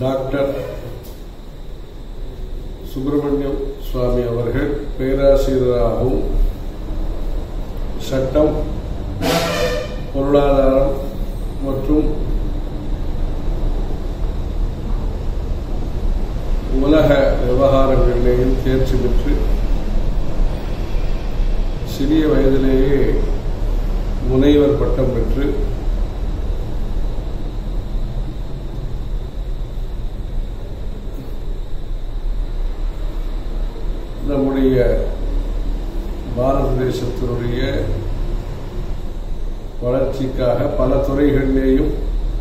doctor Subramaniam சுவாமி அவர்கள் பேராசிரியராகவும் சட்டம் பொருளாதாரம் மற்றும் உலக விவகாரங்களிலேயும் தேர்ச்சி பெற்று சிறிய வயதிலேயே முனைவர் பட்டம் பெற்று நம்முடைய பாரத தேசத்தினுடைய வளர்ச்சிக்காக பல துறைகளிலேயும்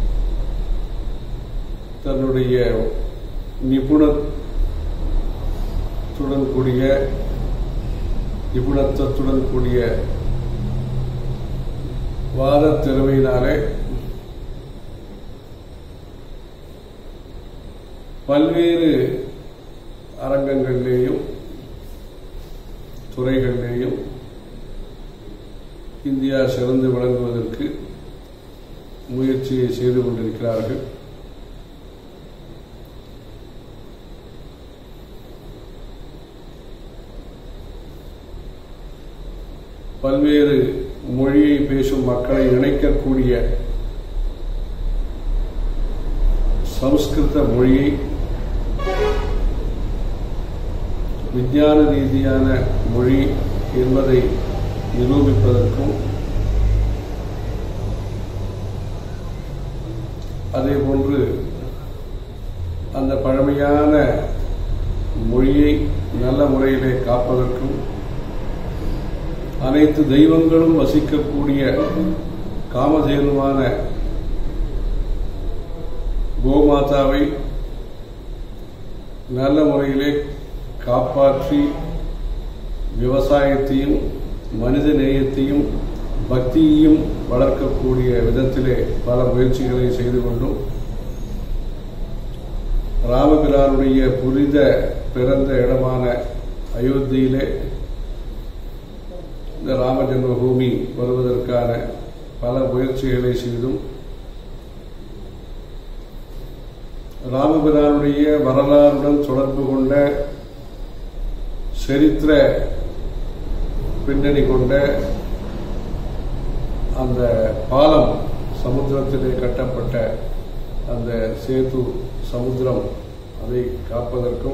தன்னுடைய நிபுணத்துடன் கூடிய நிபுணத்துவத்துடன் கூடிய வாத திறமையினாலே பல்வேறு அரங்கங்களிலேயும் துறைகளிலேயும் இந்தியா சிறந்து விளங்குவதற்கு முயற்சியை செய்து கொண்டிருக்கிறார்கள் பல்வேறு மொழியை பேசும் மக்களை இணைக்கக்கூடிய சம்ஸ்கிருத மொழியை விஞ்ஞான ரீதியான மொழி என்பதை நிரூபிப்பதற்கும் அதே போன்று அந்த பழமையான மொழியை நல்ல முறையிலே காப்பதற்கும் அனைத்து தெய்வங்களும் வசிக்கக்கூடிய காமதேனுவான கோமாதாவை நல்ல முறையிலே காப்பாற்றி விவசாயத்தையும் மனித நேயத்தையும் பக்தியையும் வளர்க்கக்கூடிய விதத்திலே பல முயற்சிகளை செய்து கொண்டும் ராமபிரானுடைய புனித பிறந்த இடமான அயோத்தியிலே இந்த ராம ஜென்மபூமி வருவதற்கான பல முயற்சிகளை செய்தும் ராமபிரானுடைய வரலாறுடன் தொடர்பு கொண்ட சரித்திர பின்னணி கொண்ட அந்த பாலம் சமுத்திரத்திலே கட்டப்பட்ட அந்த சேது சமுத்திரம் அதை காப்பதற்கும்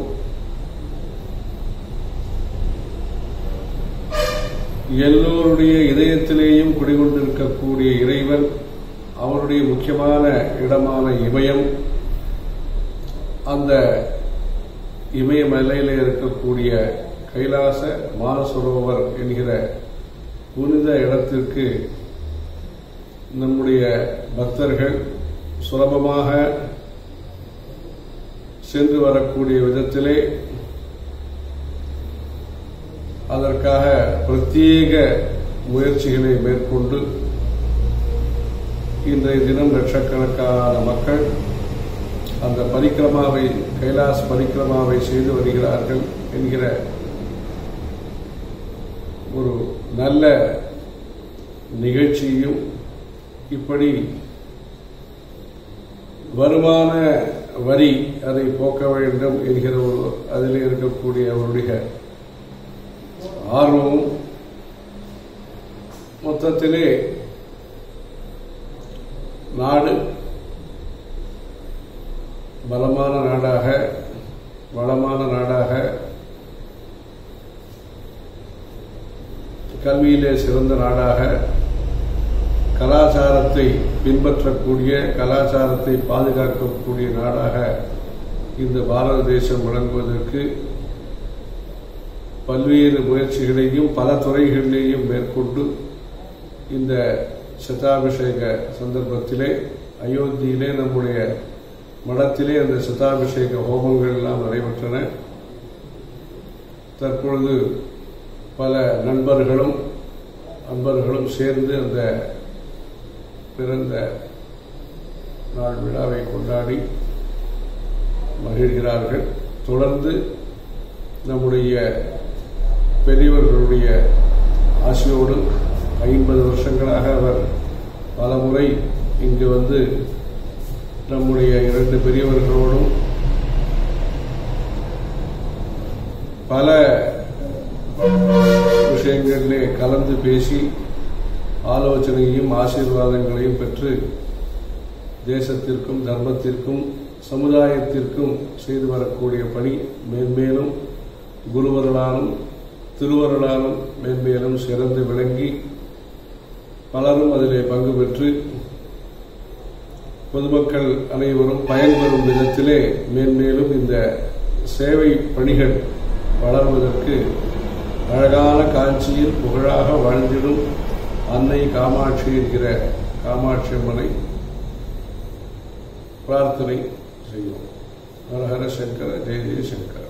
எல்லோருடைய இதயத்திலேயும் குடிகொண்டிருக்கக்கூடிய இறைவன் அவருடைய முக்கியமான இடமான இமயம் அந்த இமயமலையில இருக்கக்கூடிய கைலாச மானசரோவர் என்கிற புனித இடத்திற்கு நம்முடைய பக்தர்கள் சுலபமாக சென்று வரக்கூடிய விதத்திலே அதற்காக பிரத்யேக முயற்சிகளை மேற்கொண்டு இன்றைய தினம் லட்சக்கணக்கான மக்கள் அந்த பரிக்கிரமாவை கைலாஸ் பரிக்கிரமாவை செய்து வருகிறார்கள் என்கிற ஒரு நல்ல நிகழ்ச்சியும் இப்படி வருமான வரி அதை போக்க வேண்டும் என்கிற ஒரு அதில் இருக்கக்கூடிய அவருடைய ஆர்வமும் மொத்தத்திலே நாடு பலமான நாடாக வளமான நாடாக கல்வியிலே சிறந்த நாடாக கலாச்சாரத்தை பின்பற்றக்கூடிய கலாச்சாரத்தை பாதுகாக்கக்கூடிய நாடாக இந்த பாரத தேசம் விளங்குவதற்கு பல்வேறு முயற்சிகளையும் பல துறைகளிலேயும் மேற்கொண்டு இந்த சதாபிஷேக சந்தர்ப்பத்திலே அயோத்தியிலே நம்முடைய மடத்திலே அந்த சதாபிஷேக ஹோமங்கள் எல்லாம் நடைபெற்றன தற்பொழுது பல நண்பர்களும் அன்பர்களும் சேர்ந்து அந்த பிறந்த நாள் விழாவை கொண்டாடி மகிழ்கிறார்கள் தொடர்ந்து நம்முடைய பெரியவர்களுடைய ஆசையோடு ஐம்பது வருஷங்களாக அவர் பல முறை இங்கு வந்து நம்முடைய இரண்டு பெரியவர்களோடும் பல விஷயங்களிலே கலந்து பேசி ஆலோசனையும் ஆசீர்வாதங்களையும் பெற்று தேசத்திற்கும் தர்மத்திற்கும் சமுதாயத்திற்கும் செய்து வரக்கூடிய பணி மேன்மேலும் குருவர்களாலும் திருவருளாலும் மேன்மேலும் சிறந்து விளங்கி பலரும் அதிலே பங்கு பெற்று பொதுமக்கள் அனைவரும் பயன்பெறும் விதத்திலே மேன்மேலும் இந்த சேவை பணிகள் வளர்வதற்கு அழகான காட்சியில் புகழாக வாழ்ந்திடும் அன்னை காமாட்சி என்கிற காமாட்சி அம்மனை பிரார்த்தனை செய்வோம் ஹர ஹர சங்கர ஜெய ஜெய சங்கர